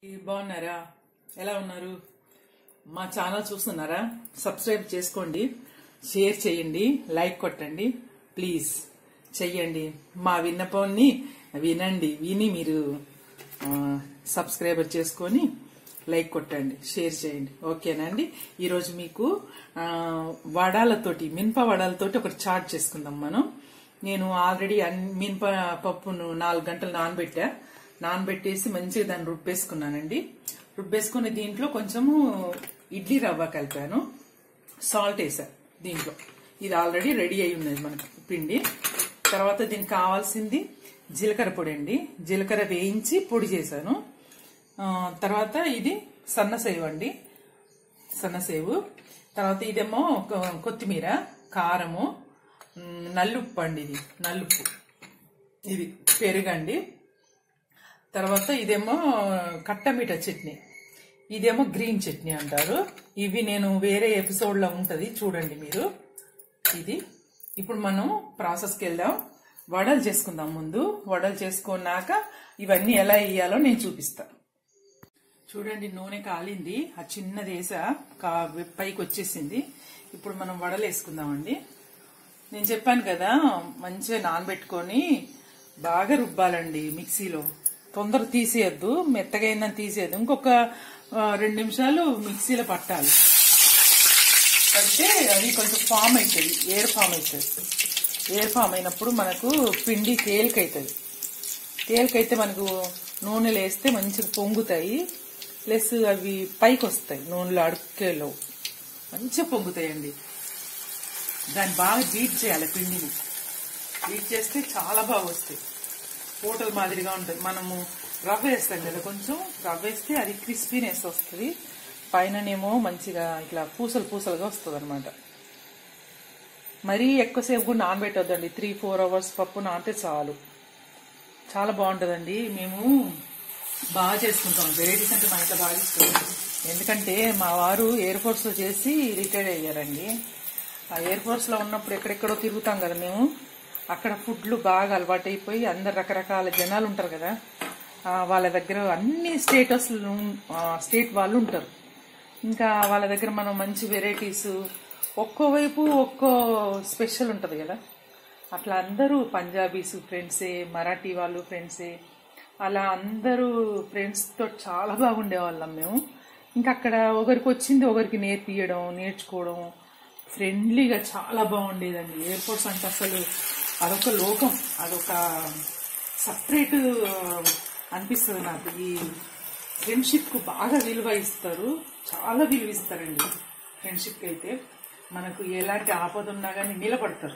బాగున్నారా ఎలా ఉన్నారు మా ఛానల్ చూస్తున్నారా సబ్స్క్రైబ్ చేసుకోండి షేర్ చేయండి లైక్ కొట్టండి ప్లీజ్ చెయ్యండి మా విన్నపాన్ని వినండి విని మీరు ఆ, సబ్స్క్రైబర్ చేసుకొని లైక్ కొట్టండి షేర్ చేయండి ఓకేనా అండి ఈరోజు మీకు ఆ, వడాలతోటి మినప వడాలతోటి ఒకటి చాట్ చేసుకుందాం మనం నేను ఆల్రెడీ అన్ని మినప పప్పును నాలుగు గంటలు నానబెట్టా నానబెట్టేసి మంచిగా దాన్ని రుబ్బేసుకున్నానండి రుబ్బేసుకుని దీంట్లో కొంచెము ఇడ్లీ రవ్వ కలిపాను సాల్ట్ వేసా దీంట్లో ఇది ఆల్రెడీ రెడీ అయి ఉన్నది మనకు పిండి తర్వాత దీనికి కావాల్సింది జీలకర్ర పొడి అండి జీలకర్ర వేయించి పొడి చేశాను ఆ, తర్వాత ఇది సన్నసేవు అండి సన్నసేవు తర్వాత ఇదేమో కొ- కొత్తిమీర కారము మ్, నల్లుప్పు అండి ఇది నల్లుప్పు ఇది పెరుగండి తర్వాత ఇదేమో కట్టమిట చట్నీ ఇదేమో గ్రీన్ చట్నీ అంటారు ఇవి నేను వేరే ఎపిసోడ్ లో ఉంటది చూడండి మీరు ఇది ఇప్పుడు మనం ప్రాసెస్కి వెళ్దాం వడలు చేసుకుందాం ముందు వడలు చేసుకున్నాక ఇవన్నీ ఎలా వేయాలో నేను చూపిస్తా చూడండి నూనె కాలింది ఆ చిన్నది వేసా కా- పైకి వచ్చేసింది ఇప్పుడు మనం వడలు వేసుకుందామండి నేను చెప్పాను కదా మంచిగా నానబెట్టుకొని బాగా రుబ్బాలండి మిక్సీలో తొందర తీసేయద్దు మెత్తగా అయిందని తీసేయద్దు ఇంకొక ఆ, రెండు నిమిషాలు మిక్సీలో పట్టాలి పడితే అది కొంచెం ఫామ్ అవుతుంది ఎయిర్ ఫామ్ అవుతుంది ఎయిర్ ఫామ్ అయినప్పుడు మనకు పిండి తేలికైతుంది తేలికైతే మనకు నూనెలు వేస్తే మంచిగా పొంగుతాయి ప్లస్ అవి పైకి వస్తాయి నూనెలో అడుక్కేలో మంచిగా పొంగుతాయండి దాన్ని బాగా బీట్ చేయాలి పిండిని బీట్ చేస్తే చాలా బాగా వస్తాయి హోటల్ మాదిరిగా ఉంటుంది మనము రవ్వ వేస్తాం కదా కొంచెం రవ్వ వేస్తే అది క్రిస్పీనెస్ వస్తుంది పైననేమో మంచిగా ఇట్లా పూసలు పూసలుగా వస్తుంది అనమాట మరీ ఎక్కువసేపు కూడా నానబెట్టొద్దండి త్రీ ఫోర్ అవర్స్ పప్పు నానితే చాలు చాలా బాగుంటుందండి మేము బాగా చేసుకుంటాం వెరైటీస్ అంటే మా ఇంట్లో బాగా ఇష్టం ఎందుకంటే మా వారు ఎయిర్ ఫోర్స్ లో చేసి రిటైర్ అయ్యారండి ఆ ఎయిర్ ఫోర్స్ లో ఉన్నప్పుడు ఎక్కడెక్కడో తిరుగుతాం కదా మేము అక్కడ ఫుడ్లు బాగా అలవాటైపోయి అందరు రకరకాల జనాలు ఉంటారు కదా ఆ, వాళ్ళ దగ్గర అన్ని స్టేటస్ స్టేట్ వాళ్ళు ఉంటారు ఇంకా వాళ్ళ దగ్గర మనం మంచి వెరైటీస్ ఒక్కో వైపు ఒక్కో స్పెషల్ ఉంటుంది కదా అట్లా అందరూ పంజాబీస్ ఫ్రెండ్సే మరాఠీ వాళ్ళు ఫ్రెండ్సే అలా అందరూ ఫ్రెండ్స్తో చాలా బాగుండేవాళ్ళం మేము ఇంకా అక్కడ ఒకరికి వచ్చింది ఒకరికి నేర్పియడం నేర్చుకోవడం ఫ్రెండ్లీగా చాలా బాగుండేదండి ఎయిర్పోర్ట్స్ అంటే అసలు అదొక లోకం అదొక సపరేట్ అనిపిస్తుంది నాకు ఈ ఫ్రెండ్షిప్ కు బాగా విలువ ఇస్తారు చాలా విలువ ఇస్తారండి ఫ్రెండ్షిప్ కి అయితే మనకు ఎలాంటి ఆపద ఉన్నా కానీ నిలబడతారు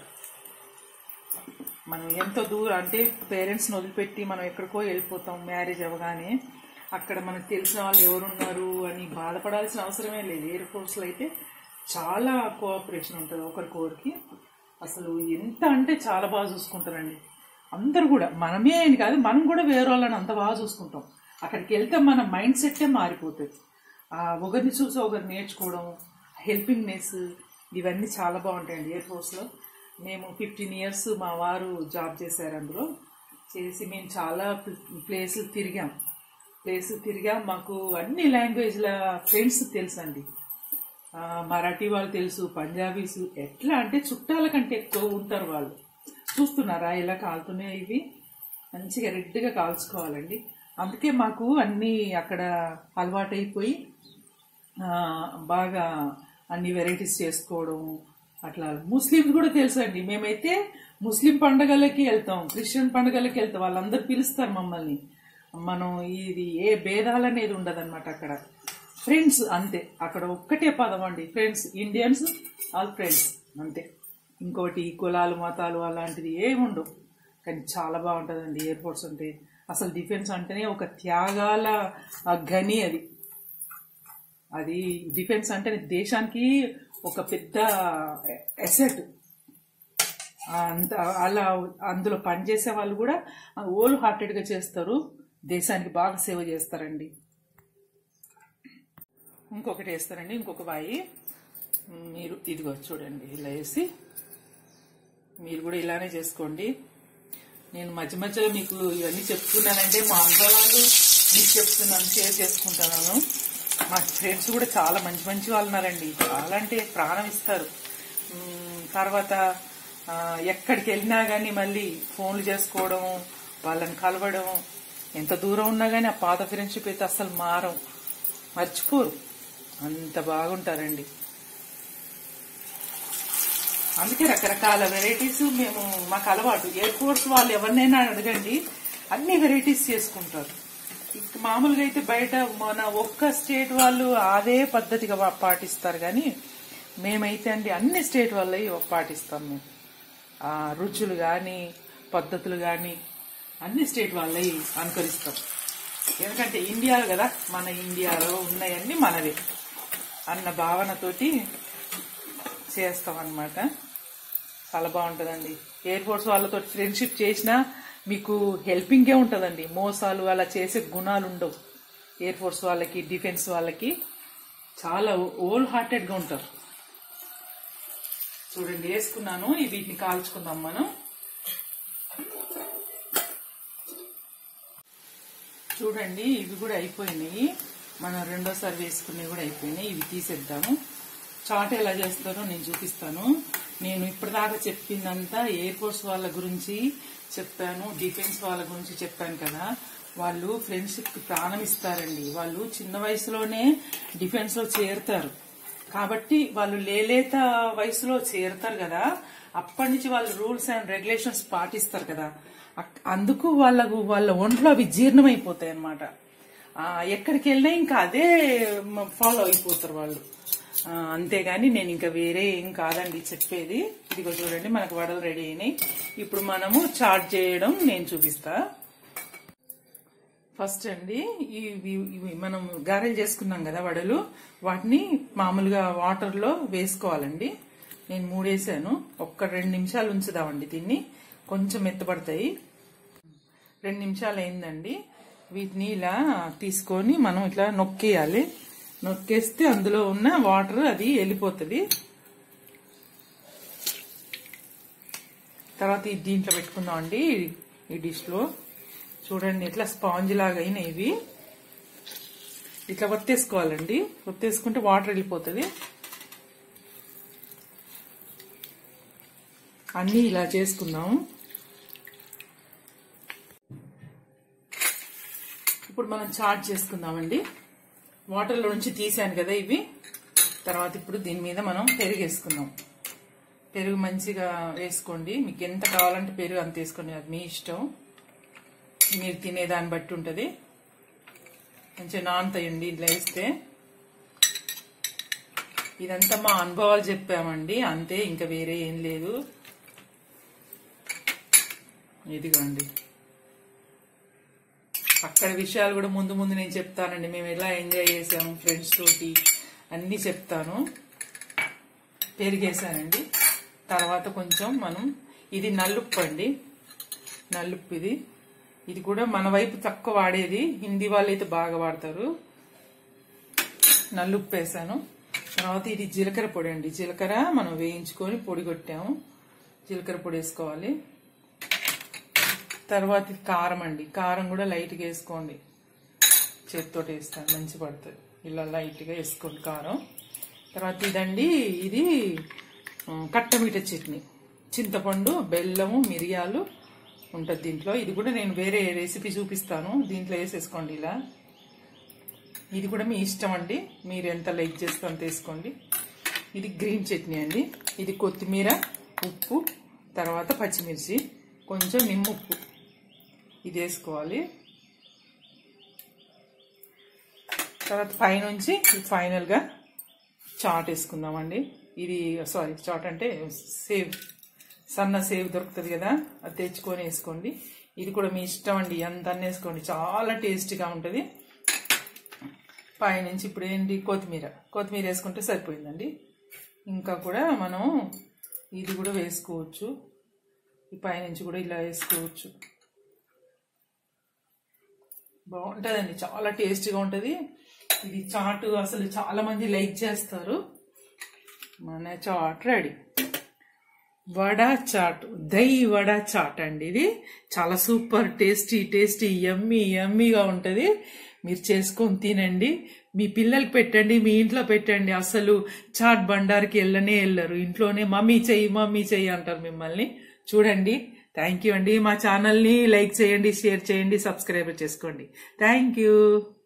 మనం ఎంతో దూరం అంటే పేరెంట్స్ని వదిలిపెట్టి మనం ఎక్కడికో వెళ్ళిపోతాం మ్యారేజ్ అవ్వగానే అక్కడ మనకు తెలిసిన వాళ్ళు ఎవరున్నారు అని బాధపడాల్సిన అవసరమే లేదు ఎయిర్ ఫోర్స్లో అయితే చాలా కోఆపరేషన్ ఉంటుంది ఒకరికొకరికి అసలు ఎంత అంటే చాలా బాగా చూసుకుంటారండి అందరు కూడా మనమే అని కాదు మనం కూడా వేరే వాళ్ళని అంత బాగా చూసుకుంటాం అక్కడికి వెళ్తే మన మైండ్ సెట్టే మారిపోతుంది ఆ ఒకరిని చూసి ఒకరు నేర్చుకోవడం హెల్పింగ్నెస్ ఇవన్నీ చాలా బాగుంటాయండి ఎయిర్ ఫోర్స్లో మేము ఫిఫ్టీన్ ఇయర్స్ మా వారు జాబ్ చేశారు అందులో చేసి మేము చాలా ప్లేసులు తిరిగాం ప్లేస్ తిరిగాం మాకు అన్ని లాంగ్వేజ్ల ఫ్రెండ్స్ తెలుసండి ఆ, మరాఠీ వాళ్ళు తెలుసు పంజాబీస్ ఎట్లా అంటే చుట్టాల కంటే ఎక్కువ ఉంటారు వాళ్ళు చూస్తున్నారా ఇలా కాలుతున్నాయి ఇవి మంచిగా రెడ్గా కాల్చుకోవాలండి అందుకే మాకు అన్నీ అక్కడ అలవాటైపోయి ఆ, బాగా అన్ని వెరైటీస్ చేసుకోవడం అట్లా ముస్లింస్ కూడా తెలుసు అండి మేమైతే ముస్లిం పండగలకి వెళ్తాం క్రిస్టియన్ పండగలకి వెళ్తాం వాళ్ళందరూ పిలుస్తారు మమ్మల్ని మనం ఇది ఏ భేదాలు అనేది ఉండదన్నమాట అక్కడ ఫ్రెండ్స్ అంతే అక్కడ ఒక్కటే పదం అండి ఫ్రెండ్స్ ఇండియన్స్ ఆల్ ఫ్రెండ్స్ అంతే ఇంకోటి కులాలు మతాలు అలాంటిది ఏమి ఉండవు కానీ చాలా బాగుంటుందండి ఎయిర్పోర్ట్స్ అంటే అసలు డిఫెన్స్ అంటేనే ఒక త్యాగాల ఆ గని అది అది డిఫెన్స్ అంటే దేశానికి ఒక పెద్ద ఎసెట్ అంత అలా అందులో పనిచేసే వాళ్ళు కూడా ఓల్ హార్టెడ్గా చేస్తారు దేశానికి బాగా సేవ చేస్తారండి ఇంకొకటి వేస్తారండి ఇంకొక వాయి మీరు ఇదిగో చూడండి ఇలా వేసి మీరు కూడా ఇలానే చేసుకోండి నేను మధ్య మధ్యలో మీకు ఇవన్నీ చెప్తున్నానంటే మా అమ్మ వాళ్ళు మీకు చెప్తున్నాను షేర్ చేసుకుంటున్నాను మా ఫ్రెండ్స్ కూడా చాలా మంచి మంచి వాళ్ళు ఉన్నారండి చాలా అంటే ప్రాణం ఇస్తారు ఉమ్, తర్వాత ఆ, ఎక్కడికి వెళ్ళినా కానీ మళ్ళీ ఫోన్లు చేసుకోవడం వాళ్ళని కలవడం ఎంత దూరం ఉన్నా కానీ ఆ పాత ఫ్రెండ్షిప్ అయితే అసలు మారం మర్చిపోరు అంత బాగుంటారండి అందుకే రకరకాల వెరైటీస్ మేము మాకు అలవాటు ఎయిర్ ఫోర్స్ వాళ్ళు ఎవరినైనా అడగండి అన్ని వెరైటీస్ చేసుకుంటారు ఇక మామూలుగా అయితే బయట మన ఒక్క స్టేట్ వాళ్ళు అదే పద్ధతిగా వా- పాటిస్తారు కానీ మేమైతే అండి అన్ని స్టేట్ వాళ్ళవి పాటిస్తాం మేము ఆ రుచులు కానీ పద్ధతులు కానీ అన్ని స్టేట్ వాళ్ళవి అనుకరిస్తాం ఎందుకంటే ఇండియా కదా మన ఇండియాలో ఉన్నాయన్నీ మనవే అన్న భావనతోటి చేస్తాం అన్నమాట చాలా బాగుంటుందండి ఎయిర్ ఫోర్స్ వాళ్ళతో ఫ్రెండ్షిప్ చేసినా మీకు హెల్పింగే ఉంటుందండి మోసాలు అలా చేసే గుణాలు ఉండవు ఎయిర్ ఫోర్స్ వాళ్ళకి డిఫెన్స్ వాళ్ళకి చాలా ఓల్ హార్టెడ్గా ఉంటారు చూడండి వేసుకున్నాను ఈ వీటిని కాల్చుకుందాం మనం చూడండి ఇవి కూడా అయిపోయినాయి మనం రెండోసారి వేసుకునేవి కూడా అయిపోయినాయి ఇవి తీసేద్దాము చాట్ ఎలా చేస్తారో నేను చూపిస్తాను నేను ఇప్పటిదాకా చెప్పిందంతా ఎయిర్ ఫోర్స్ వాళ్ళ గురించి చెప్పాను డిఫెన్స్ వాళ్ళ గురించి చెప్పాను కదా వాళ్ళు ఫ్రెండ్షిప్ కి ప్రాణం ఇస్తారండి వాళ్ళు చిన్న వయసులోనే డిఫెన్స్ లో చేరుతారు కాబట్టి వాళ్ళు లేలేత వయసులో చేరుతారు కదా అప్పటి నుంచి వాళ్ళు రూల్స్ అండ్ రెగ్యులేషన్స్ పాటిస్తారు కదా అక్- అందుకు వాళ్ళకు వాళ్ళ ఒంట్లో అవి జీర్ణమైపోతాయి అనమాట ఎక్కడికి వెళ్ళినా ఇంకా అదే ఫాలో అయిపోతారు వాళ్ళు ఆ, అంతేగాని నేను ఇంకా వేరే ఏం కాదండి చెప్పేది ఇదిగో చూడండి మనకు వడలు రెడీ అయినాయి ఇప్పుడు మనము చాట్ చేయడం నేను చూపిస్తా ఫస్ట్ అండి ఇవి ఇవి మనం గారెలు చేసుకున్నాం కదా వడలు వాటిని మామూలుగా వాటర్ లో వేసుకోవాలండి నేను మూడేసాను ఒక్క రెండు నిమిషాలు ఉంచుదామండి దీన్ని కొంచెం మెత్తబడతాయి రెండు నిమిషాలు అయిందండి వీటిని ఇలా తీసుకొని మనం ఇట్లా నొక్కేయాలి నొక్కేస్తే అందులో ఉన్న వాటర్ అది వెళ్ళిపోతుంది తర్వాత ఈ దీంట్లో పెట్టుకుందాం అండి ఈ డిష్ లో చూడండి ఇట్లా స్పాంజ్ లాగా అయినాయి ఇవి ఇట్లా ఒత్తేసుకోవాలండి ఒత్తేసుకుంటే వాటర్ వెళ్ళిపోతుంది అన్నీ ఇలా చేసుకుందాం ఇప్పుడు మనం చాట్ చేసుకుందామండి వాటర్లో నుంచి తీసాను కదా ఇవి తర్వాత ఇప్పుడు దీని మీద మనం పెరుగు వేసుకుందాం పెరుగు మంచిగా వేసుకోండి మీకు ఎంత కావాలంటే పెరుగు అంత వేసుకోండి అది మీ ఇష్టం మీరు తినేదాన్ని బట్టి ఉంటుంది మంచిగా నానతాయండి ఇట్లా వేస్తే ఇదంతా మా అనుభవాలు చెప్పామండి అంతే ఇంకా వేరే ఏం లేదు ఇదిగోండి అక్కడ విషయాలు కూడా ముందు ముందు నేను చెప్తానండి మేము ఎలా ఎంజాయ్ చేసాము ఫ్రెండ్స్ తోటి అన్నీ చెప్తాను పెరిగేసానండి తర్వాత కొంచెం మనం ఇది నల్లుప్పు అండి నల్లుప్పు ఇది ఇది కూడా మన వైపు తక్కువ వాడేది హిందీ వాళ్ళు అయితే బాగా వాడతారు నల్లుప్పు వేసాను తర్వాత ఇది జీలకర్ర పొడి అండి జీలకర్ర మనం వేయించుకొని పొడి కొట్టాము జీలకర్ర పొడి వేసుకోవాలి తర్వాత ఇది కారం అండి కారం కూడా లైట్గా వేసుకోండి చేతితో వేస్తాను మంచి పడుతుంది ఇలా లైట్గా వేసుకోండి కారం తర్వాత ఇదండి ఇది ఆ, కట్టమీట చట్నీ చింతపండు బెల్లము మిరియాలు ఉంటుంది దీంట్లో ఇది కూడా నేను వేరే రెసిపీ చూపిస్తాను దీంట్లో వేసేసుకోండి ఇలా ఇది కూడా మీ ఇష్టం అండి మీరు ఎంత లైక్ చేస్తే అంత వేసుకోండి ఇది గ్రీన్ చట్నీ అండి ఇది కొత్తిమీర ఉప్పు తర్వాత పచ్చిమిర్చి కొంచెం నిమ్ముప్పు ఇది వేసుకోవాలి తర్వాత పైనుంచి ఫైనల్గా చాట్ వేసుకుందామండి ఇది సారీ చాట్ అంటే సేవ్ సన్న సేవ్ దొరుకుతుంది కదా అది తెచ్చుకొని వేసుకోండి ఇది కూడా మీ ఇష్టం అండి ఎంత అన్న వేసుకోండి చాలా టేస్టీగా ఉంటుంది పైనుంచి ఇప్పుడు ఏంటి కొత్తిమీర కొత్తిమీర వేసుకుంటే సరిపోయిందండి ఇంకా కూడా మనం ఇది కూడా వేసుకోవచ్చు ఈ పైనుంచి కూడా ఇలా వేసుకోవచ్చు బాగుంటుందండి చాలా టేస్టీగా ఉంటుంది ఇది చాటు అసలు చాలా మంది లైక్ చేస్తారు మన చాట్ రెడీ వడా చాట్ దై వడా చాట్ అండి ఇది చాలా సూపర్ టేస్టీ టేస్టీ యమ్మీ యమ్మీగా ఉంటుంది మీరు చేసుకొని తినండి మీ పిల్లలకి పెట్టండి మీ ఇంట్లో పెట్టండి అసలు చాట్ బండార్కి వెళ్ళనే వెళ్ళరు ఇంట్లోనే మమ్మీ చెయ్యి మమ్మీ చెయ్యి అంటారు మిమ్మల్ని చూడండి థ్యాంక్ యూ అండి మా ఛానల్ని లైక్ చేయండి షేర్ చేయండి సబ్స్క్రైబ్ చేసుకోండి థ్యాంక్ యూ